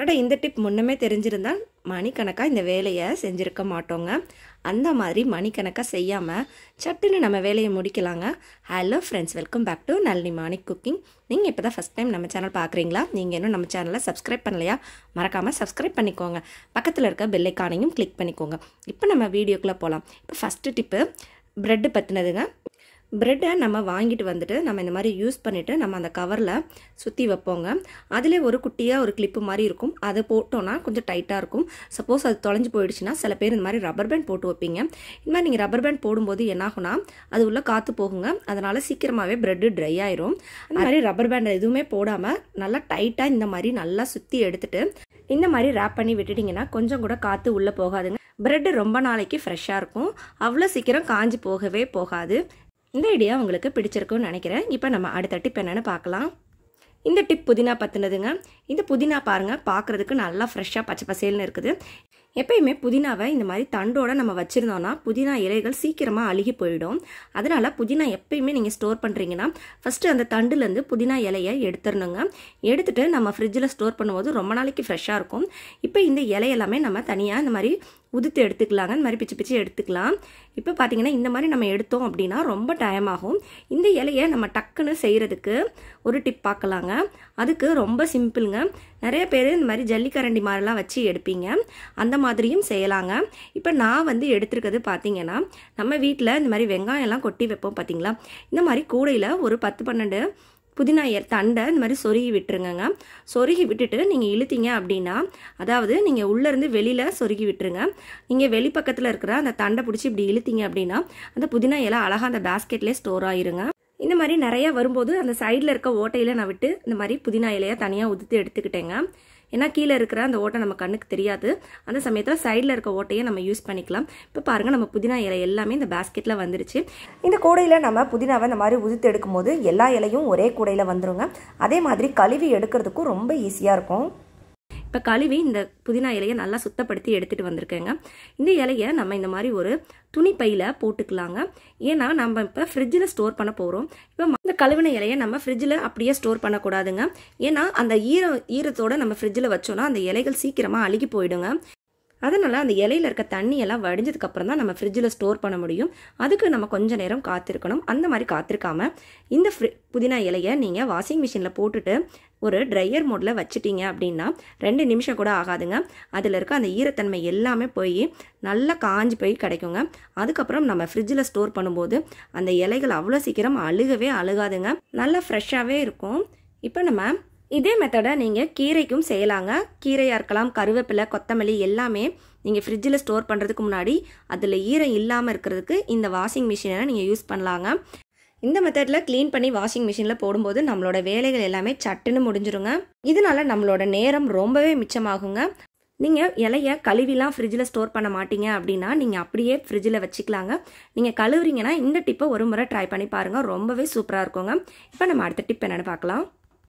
அட இந்த டிப் முன்னமே தெரிஞ்சிருந்தால் மணிக்கணக்காக இந்த வேலையை செஞ்சுருக்க மாட்டோங்க அந்த மாதிரி மணிக்கணக்காக செய்யாமல் சட்டுன்னு நம்ம வேலையை முடிக்கலாங்க hello friends welcome back to Nalini Manik cooking நீங்கள் இப்போ தான் ஃபஸ்ட் டைம் நம்ம சேனல் பார்க்குறீங்களா நீங்கள் இன்னும் நம்ம சேனலை சப்ஸ்கிரைப் பண்ணலையா மறக்காமல் சப்ஸ்கிரைப் பண்ணிக்கோங்க பக்கத்தில் இருக்க பெல்லைக்கானையும் கிளிக் பண்ணிக்கோங்க இப்போ நம்ம வீடியோக்குள்ளே போகலாம் இப்போ ஃபஸ்ட்டு டிப்பு ப்ரெட்டு பற்றினதுங்க ப்ரெட்டை நம்ம வாங்கிட்டு வந்துட்டு நம்ம இந்த மாதிரி யூஸ் பண்ணிவிட்டு நம்ம அந்த கவரில் சுற்றி வைப்போங்க அதிலே ஒரு குட்டியாக ஒரு கிளிப்பு மாதிரி இருக்கும் அதை போட்டோன்னா கொஞ்சம் டைட்டாக இருக்கும் சப்போஸ் அது தொலைஞ்சு போயிடுச்சுன்னா சில பேர் இந்த மாதிரி ரப்பர் பேண்ட் போட்டு வைப்பீங்க இந்த மாதிரி நீங்கள் ரப்பர் பேண்ட் போடும்போது என்னாகும்னா அது உள்ளே காற்று போகுங்க அதனால் சீக்கிரமாகவே ப்ரெட்டு ட்ரை ஆயிரும் அந்த மாதிரி ரப்பர் பேண்ட் எதுவுமே போடாமல் நல்லா டைட்டாக இந்த மாதிரி நல்லா சுற்றி எடுத்துட்டு இந்த மாதிரி ரேப் பண்ணி விட்டுட்டிங்கன்னா கொஞ்சம் கூட காற்று உள்ளே போகாதுங்க ப்ரெட்டு ரொம்ப நாளைக்கு ஃப்ரெஷ்ஷாக இருக்கும் அவ்வளோ சீக்கிரம் காஞ்சி போகவே போகாது இந்த ஐடியா உங்களுக்கு பிடிச்சிருக்குன்னு நினைக்கிறேன் இப்போ நம்ம அடுத்த டிப் என்னென்னு பார்க்கலாம் இந்த டிப் புதினா பற்றினதுங்க இந்த புதினா பாருங்கள் பார்க்குறதுக்கு நல்லா ஃப்ரெஷ்ஷாக பச்சை பசேல்னு இருக்குது எப்பயுமே புதினாவை இந்த மாதிரி தண்டோட நம்ம வச்சுருந்தோன்னா புதினா இலைகள் சீக்கிரமாக அழுகி போயிடும் அதனால் புதினா எப்பயுமே நீங்கள் ஸ்டோர் பண்ணுறீங்கன்னா ஃபஸ்ட்டு அந்த தண்டுலேருந்து புதினா இலையை எடுத்துடணுங்க எடுத்துகிட்டு நம்ம ஃப்ரிட்ஜில் ஸ்டோர் பண்ணும்போது ரொம்ப நாளைக்கு ஃப்ரெஷ்ஷாக இருக்கும் இப்போ இந்த இலையெல்லாமே நம்ம தனியாக இந்த மாதிரி உதுத்து எடுத்துக்கலாங்க இந்த மாதிரி பிச்சு பிச்சு எடுத்துக்கலாம் இப்போ பார்த்தீங்கன்னா இந்த மாதிரி நம்ம எடுத்தோம் அப்படின்னா ரொம்ப டைம் ஆகும் இந்த இலையை நம்ம டக்குன்னு செய்கிறதுக்கு ஒரு டிப் பார்க்கலாங்க அதுக்கு ரொம்ப சிம்பிளுங்க நிறைய பேர் இந்த மாதிரி ஜல்லிக்கரண்டி மாதிரிலாம் வச்சு எடுப்பீங்க அந்த மாதிரியும் செய்யலாங்க இப்போ நான் வந்து எடுத்துருக்கிறது பார்த்தீங்கன்னா நம்ம வீட்டில் இந்த மாதிரி வெங்காயம்லாம் கொட்டி வைப்போம் பார்த்தீங்களா இந்த மாதிரி கூடையில் ஒரு பத்து பன்னெண்டு புதினா தண்டை இந்த மாதிரி சொருகி விட்டுருங்கங்க சொருகி விட்டுட்டு நீங்கள் இழுத்தீங்க அப்படின்னா அதாவது நீங்கள் உள்ளேருந்து வெளியில் சொருகி விட்டுருங்க நீங்கள் வெளிப்பக்கத்தில் இருக்கிற அந்த தண்டை பிடிச்சி இப்படி இழுத்தீங்க அப்படின்னா அந்த புதினா இலை அழகாக அந்த பேஸ்கெட்லேயே ஸ்டோர் ஆயிருங்க இந்த மாதிரி நிறைய வரும்போது அந்த சைடில் இருக்க ஓட்டையில் நான் விட்டு இந்த மாதிரி புதினா இலையை தனியாக உதுத்து எடுத்துக்கிட்டேங்க ஏன்னா கீழே இருக்கிற அந்த ஓட்டை நம்ம கண்ணுக்கு தெரியாது அந்த சமயத்தில் சைடில் இருக்க ஓட்டையை நம்ம யூஸ் பண்ணிக்கலாம் இப்போ பாருங்கள் நம்ம புதினா இலை எல்லாமே இந்த பேஸ்கெட்டில் வந்துருச்சு இந்த கூடையில் நம்ம புதினாவை இந்த மாதிரி உதுத்து எடுக்கும்போது எல்லா இலையும் ஒரே கூடையில் வந்துருங்க அதே மாதிரி கழுவி எடுக்கிறதுக்கும் ரொம்ப ஈஸியாக இருக்கும் இப்போ கழுவி இந்த புதினா இலையை நல்லா சுத்தப்படுத்தி எடுத்துகிட்டு வந்திருக்கேங்க இந்த இலையை நம்ம இந்த மாதிரி ஒரு துணி பையில் போட்டுக்கலாங்க ஏன்னா நம்ம இப்போ ஃப்ரிட்ஜில் ஸ்டோர் பண்ண போகிறோம் இப்போ இந்த கழுவின இலையை நம்ம ஃப்ரிட்ஜில் அப்படியே ஸ்டோர் பண்ணக்கூடாதுங்க ஏன்னா அந்த ஈர ஈரத்தோடு நம்ம ஃப்ரிட்ஜில் வச்சோன்னா அந்த இலைகள் சீக்கிரமாக அழுகி போயிடுங்க அதனால் அந்த இலையில் இருக்க தண்ணியெல்லாம் வடிஞ்சதுக்கப்புறம் தான் நம்ம ஃப்ரிட்ஜில் ஸ்டோர் பண்ண முடியும் அதுக்கு நம்ம கொஞ்சம் நேரம் காத்திருக்கணும் அந்த மாதிரி காத்திருக்காம இந்த ஃப்ரி புதினா இலையை நீங்கள் வாஷிங் மிஷினில் போட்டுட்டு ஒரு ட்ரையர் மோடில் வச்சுட்டீங்க அப்படின்னா ரெண்டு நிமிஷம் கூட ஆகாதுங்க அதில் இருக்க அந்த ஈரத்தன்மை எல்லாமே போய் நல்லா காஞ்சி போய் கிடைக்குங்க அதுக்கப்புறம் நம்ம ஃப்ரிட்ஜில் ஸ்டோர் பண்ணும்போது அந்த இலைகள் அவ்வளோ சீக்கிரம் அழுகவே அழுகாதுங்க நல்லா ஃப்ரெஷ்ஷாகவே இருக்கும் இப்போ நம்ம இதே மெத்தடை நீங்கள் கீரைக்கும் செய்யலாங்க கீரையாக இருக்கலாம் கருவேப்பிலை கொத்தமல்லி எல்லாமே நீங்கள் ஃப்ரிட்ஜில் ஸ்டோர் பண்ணுறதுக்கு முன்னாடி அதில் ஈரம் இல்லாமல் இருக்கிறதுக்கு இந்த வாஷிங் மிஷினை நீங்கள் யூஸ் பண்ணலாங்க இந்த மெத்தடில் க்ளீன் பண்ணி வாஷிங் மிஷினில் போடும்போது நம்மளோட வேலைகள் எல்லாமே சட்டுன்னு முடிஞ்சிருங்க இதனால நம்மளோட நேரம் ரொம்பவே மிச்சமாகுங்க நீங்கள் இலைய கழுவிலாம் ஃப்ரிட்ஜில் ஸ்டோர் பண்ண மாட்டீங்க அப்படின்னா நீங்கள் அப்படியே ஃப்ரிட்ஜில் வச்சுக்கலாங்க நீங்கள் கழுவுறீங்கன்னா இந்த டிப்பை ஒரு முறை ட்ரை பண்ணி பாருங்கள் ரொம்பவே சூப்பராக இருக்குங்க இப்போ நம்ம அடுத்த டிப் என்னென்னு பார்க்கலாம்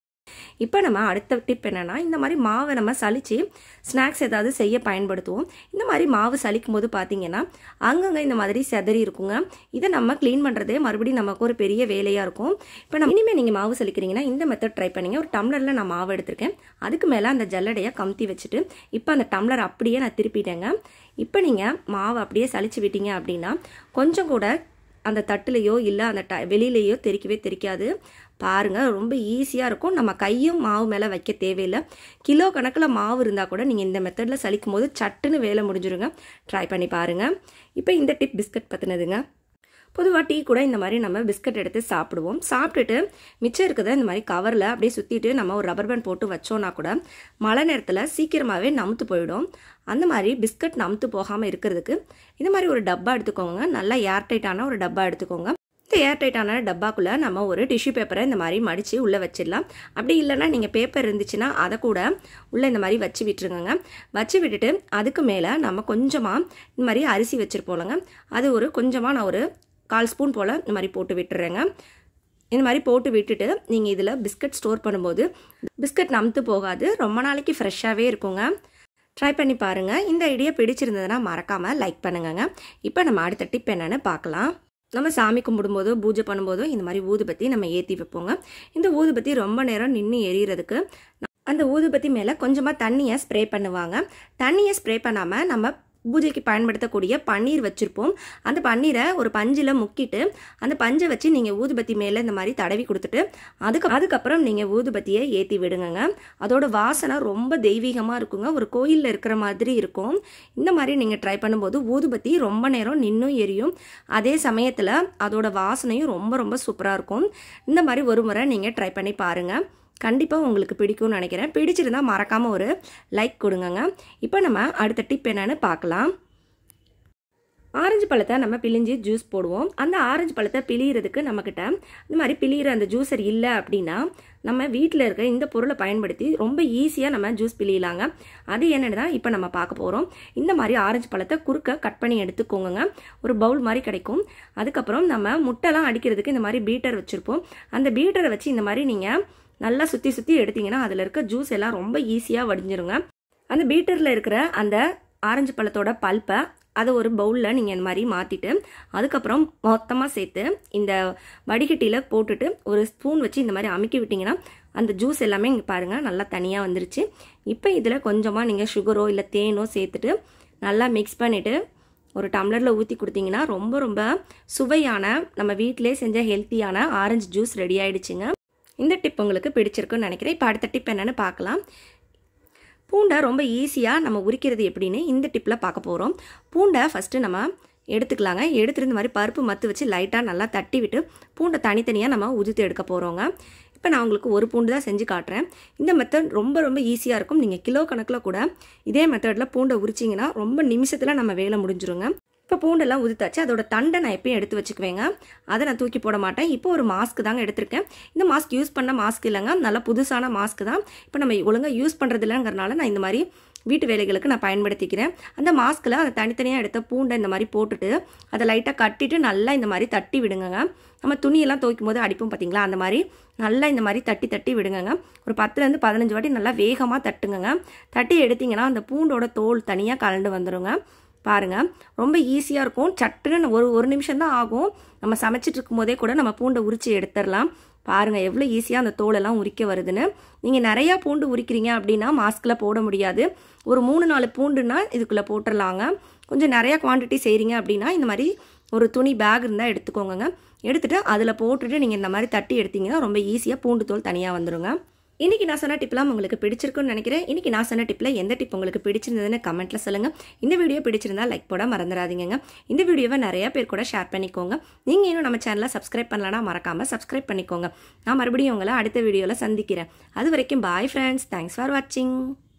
இப்போ நம்ம அடுத்த டிப் என்னென்னா இந்த மாதிரி மாவை நம்ம சலித்து ஸ்நாக்ஸ் ஏதாவது செய்ய பயன்படுத்துவோம் இந்த மாதிரி மாவு சலிக்கும் போது பார்த்தீங்கன்னா அங்கங்கே இந்த மாதிரி செதறி இருக்குங்க இதை நம்ம க்ளீன் பண்ணுறதே மறுபடியும் நமக்கு ஒரு பெரிய வேலையாக இருக்கும் இப்போ நம்ம இனிமேல் நீங்கள் மாவு சலிக்கிறீங்கன்னா இந்த மெத்தட் ட்ரை பண்ணிங்க ஒரு டம்ளரில் நான் மாவு எடுத்திருக்கேன் அதுக்கு மேலே அந்த ஜல்லடையை கமுத்தி வச்சுட்டு இப்போ அந்த டம்ளர் அப்படியே நான் திருப்பிட்டேங்க இப்போ நீங்கள் மாவு அப்படியே சலிச்சு விட்டீங்க அப்படின்னா கொஞ்சம் கூட அந்த தட்டுலேயோ இல்லை அந்த ட வெளியிலேயோ தெரிக்கவே தெரிக்காது பாருங்கள் ரொம்ப ஈஸியாக இருக்கும் நம்ம கையும் மாவு மேலே வைக்க தேவையில்லை கிலோ கணக்கில் மாவு இருந்தால் கூட நீங்கள் இந்த மெத்தடில் சலிக்கும் போது சட்டுன்னு வேலை முடிஞ்சிருங்க ட்ரை பண்ணி பாருங்கள் இப்போ இந்த டிப் பிஸ்கட் பற்றினதுங்க பொதுவாக டீ கூட இந்த மாதிரி நம்ம பிஸ்கட் எடுத்து சாப்பிடுவோம் சாப்பிட்டுட்டு மிச்சம் இருக்கிறத இந்த மாதிரி கவரில் அப்படியே சுற்றிட்டு நம்ம ஒரு ரப்பர் பேண்ட் போட்டு வச்சோன்னா கூட மழை நேரத்தில் சீக்கிரமாகவே நமுத்து போயிடும் அந்த மாதிரி பிஸ்கட் நமுத்து போகாமல் இருக்கிறதுக்கு இந்த மாதிரி ஒரு டப்பா எடுத்துக்கோங்க நல்லா ஏர்டைட்டான ஒரு டப்பா எடுத்துக்கோங்க இந்த ஏர்டைட்டான டப்பாக்குள்ளே நம்ம ஒரு டிஷ்யூ பேப்பரை இந்த மாதிரி மடித்து உள்ளே வச்சிடலாம் அப்படி இல்லைன்னா நீங்கள் பேப்பர் இருந்துச்சுன்னா அதை கூட உள்ளே இந்த மாதிரி வச்சு விட்டுருங்க வச்சு விட்டுட்டு அதுக்கு மேலே நம்ம கொஞ்சமாக இந்த மாதிரி அரிசி வச்சுருப்போலங்க அது ஒரு கொஞ்சமாக நான் ஒரு கால் ஸ்பூன் போல் இந்த மாதிரி போட்டு விட்டுறேங்க இந்த மாதிரி போட்டு விட்டுட்டு நீங்கள் இதில் பிஸ்கட் ஸ்டோர் பண்ணும்போது பிஸ்கட் நமுத்து போகாது ரொம்ப நாளைக்கு ஃப்ரெஷ்ஷாகவே இருக்குங்க ட்ரை பண்ணி பாருங்கள் இந்த ஐடியா பிடிச்சிருந்ததுன்னா மறக்காமல் லைக் பண்ணுங்கங்க இப்போ நம்ம அடுத்த டிப் என்னென்னு பார்க்கலாம் நம்ம சாமி கும்பிடும்போதோ பூஜை பண்ணும்போதோ இந்த மாதிரி ஊதுபத்தி நம்ம ஏற்றி வைப்போங்க இந்த ஊதுபத்தி ரொம்ப நேரம் நின்று எரியறதுக்கு அந்த ஊதுபத்தி மேலே கொஞ்சமாக தண்ணியை ஸ்ப்ரே பண்ணுவாங்க தண்ணியை ஸ்ப்ரே பண்ணாமல் நம்ம பூஜைக்கு பயன்படுத்தக்கூடிய பன்னீர் வச்சுருப்போம் அந்த பன்னீரை ஒரு பஞ்சில் முக்கிட்டு அந்த பஞ்சை வச்சு நீங்கள் ஊதுபத்தி மேலே இந்த மாதிரி தடவி கொடுத்துட்டு அதுக்கு அதுக்கப்புறம் நீங்கள் ஊதுபத்தியை ஏற்றி விடுங்கங்க அதோட வாசனை ரொம்ப தெய்வீகமாக இருக்குங்க ஒரு கோயிலில் இருக்கிற மாதிரி இருக்கும் இந்த மாதிரி நீங்கள் ட்ரை பண்ணும்போது ஊதுபத்தி ரொம்ப நேரம் நின்னும் எரியும் அதே சமயத்தில் அதோட வாசனையும் ரொம்ப ரொம்ப சூப்பராக இருக்கும் இந்த மாதிரி ஒரு முறை நீங்கள் ட்ரை பண்ணி பாருங்கள் கண்டிப்பாக உங்களுக்கு பிடிக்கும்னு நினைக்கிறேன் பிடிச்சிருந்தா மறக்காமல் ஒரு லைக் கொடுங்கங்க இப்போ நம்ம அடுத்த டிப் என்னன்னு பார்க்கலாம் ஆரஞ்சு பழத்தை நம்ம பிழிஞ்சு ஜூஸ் போடுவோம் அந்த ஆரஞ்சு பழத்தை பிழியறதுக்கு நம்மக்கிட்ட இந்த மாதிரி பிழியிற அந்த ஜூஸர் இல்லை அப்படின்னா நம்ம வீட்டில் இருக்க இந்த பொருளை பயன்படுத்தி ரொம்ப ஈஸியாக நம்ம ஜூஸ் பிழியலாங்க அது என்னென்னு தான் இப்போ நம்ம பார்க்க போகிறோம் இந்த மாதிரி ஆரஞ்சு பழத்தை குறுக்க கட் பண்ணி எடுத்துக்கோங்க ஒரு பவுல் மாதிரி கிடைக்கும் அதுக்கப்புறம் நம்ம முட்டைலாம் அடிக்கிறதுக்கு இந்த மாதிரி பீட்டர் வச்சுருப்போம் அந்த பீட்டரை வச்சு இந்த மாதிரி நீங்கள் நல்லா சுற்றி சுற்றி எடுத்தீங்கன்னா அதில் இருக்க ஜூஸ் எல்லாம் ரொம்ப ஈஸியாக வடிஞ்சிருங்க அந்த பீட்டரில் இருக்கிற அந்த ஆரஞ்சு பழத்தோட பல்ப்பை அதை ஒரு பவுலில் நீங்கள் இந்த மாதிரி மாற்றிட்டு அதுக்கப்புறம் மொத்தமாக சேர்த்து இந்த வடிகட்டியில் போட்டுட்டு ஒரு ஸ்பூன் வச்சு இந்த மாதிரி அமுக்கி விட்டிங்கன்னா அந்த ஜூஸ் எல்லாமே இங்கே பாருங்கள் நல்லா தனியாக வந்துருச்சு இப்போ இதில் கொஞ்சமாக நீங்கள் சுகரோ இல்லை தேனோ சேர்த்துட்டு நல்லா மிக்ஸ் பண்ணிவிட்டு ஒரு டம்ளரில் ஊற்றி கொடுத்தீங்கன்னா ரொம்ப ரொம்ப சுவையான நம்ம வீட்டிலே செஞ்ச ஹெல்த்தியான ஆரஞ்சு ஜூஸ் ரெடி ஆயிடுச்சுங்க இந்த டிப் உங்களுக்கு பிடிச்சிருக்குன்னு நினைக்கிறேன் இப்போ அடுத்த டிப் என்னென்னு பார்க்கலாம் பூண்டை ரொம்ப ஈஸியாக நம்ம உரிக்கிறது எப்படின்னு இந்த டிப்பில் பார்க்க போகிறோம் பூண்டை ஃபஸ்ட்டு நம்ம எடுத்துக்கலாங்க எடுத்துட்டு இந்த மாதிரி பருப்பு மத்து வச்சு லைட்டாக நல்லா தட்டி விட்டு பூண்டை தனித்தனியாக நம்ம உதித்து எடுக்க போகிறோங்க இப்போ நான் உங்களுக்கு ஒரு பூண்டு தான் செஞ்சு காட்டுறேன் இந்த மெத்தட் ரொம்ப ரொம்ப ஈஸியாக இருக்கும் நீங்கள் கிலோ கணக்கில் கூட இதே மெத்தடில் பூண்டை உரிச்சிங்கன்னா ரொம்ப நிமிஷத்தில் நம்ம வேலை முடிஞ்சிருங்க இப்போ பூண்டெல்லாம் உதுத்தாச்சு அதோட தண்டை நான் எப்பயும் எடுத்து வச்சுக்குவேங்க அதை நான் தூக்கி போட மாட்டேன் இப்போ ஒரு மாஸ்க் தாங்க எடுத்திருக்கேன் இந்த மாஸ்க் யூஸ் பண்ண மாஸ்க் இல்லைங்க நல்லா புதுசான மாஸ்க் தான் இப்போ நம்ம ஒழுங்காக யூஸ் பண்ணுறது இல்லைங்கிறனால நான் இந்த மாதிரி வீட்டு வேலைகளுக்கு நான் பயன்படுத்திக்கிறேன் அந்த மாஸ்கில் அதை தனித்தனியாக எடுத்த பூண்டை இந்த மாதிரி போட்டுட்டு அதை லைட்டாக கட்டிட்டு நல்லா இந்த மாதிரி தட்டி விடுங்கங்க நம்ம துணியெல்லாம் துவைக்கும் போது அடிப்போம் பார்த்தீங்களா அந்த மாதிரி நல்லா இந்த மாதிரி தட்டி தட்டி விடுங்கங்க ஒரு பத்துலேருந்து பதினஞ்சு வாட்டி நல்லா வேகமாக தட்டுங்கங்க தட்டி எடுத்திங்கன்னா அந்த பூண்டோட தோல் தனியாக கலண்டு வந்துடுங்க பாருங்கள் ரொம்ப ஈஸியாக இருக்கும் சட்டுன்னு ஒரு ஒரு நிமிஷம் தான் ஆகும் நம்ம சமைச்சிட்டு இருக்கும் போதே கூட நம்ம பூண்டை உரித்து எடுத்துடலாம் பாருங்கள் எவ்வளோ ஈஸியாக அந்த தோலெல்லாம் உரிக்க வருதுன்னு நீங்கள் நிறையா பூண்டு உரிக்கிறீங்க அப்படின்னா மாஸ்கில் போட முடியாது ஒரு மூணு நாலு பூண்டுனா இதுக்குள்ளே போட்டுடலாங்க கொஞ்சம் நிறையா குவான்டிட்டி செய்கிறீங்க அப்படின்னா இந்த மாதிரி ஒரு துணி பேக் இருந்தால் எடுத்துக்கோங்க எடுத்துகிட்டு அதில் போட்டுட்டு நீங்கள் இந்த மாதிரி தட்டி எடுத்தீங்கன்னா ரொம்ப ஈஸியாக பூண்டு தோல் தனியாக வந்துடுங்க இன்றைக்கி நான் சொன்ன டிப்லாம் உங்களுக்கு பிடிச்சிருக்குன்னு நினைக்கிறேன் இன்றைக்கி நான் சொன்ன டிப்பில் எந்த டிப் உங்களுக்கு பிடிச்சிருந்ததுன்னு கமெண்ட்டில் சொல்லுங்கள் இந்த வீடியோ பிடிச்சிருந்தா லைக் போட மறந்துடாதீங்க இந்த வீடியோவை நிறைய பேர் கூட ஷேர் பண்ணிக்கோங்க நீங்கள் இன்னும் நம்ம சேனலை சப்ஸ்கிரைப் பண்ணலன்னா மறக்காமல் சப்ஸ்கிரைப் பண்ணிக்கோங்க நான் மறுபடியும் உங்களை அடுத்த வீடியோவில் சந்திக்கிறேன் அது வரைக்கும் பாய் ஃப்ரெண்ட்ஸ் தேங்க்ஸ் ஃபார் வாட்சிங்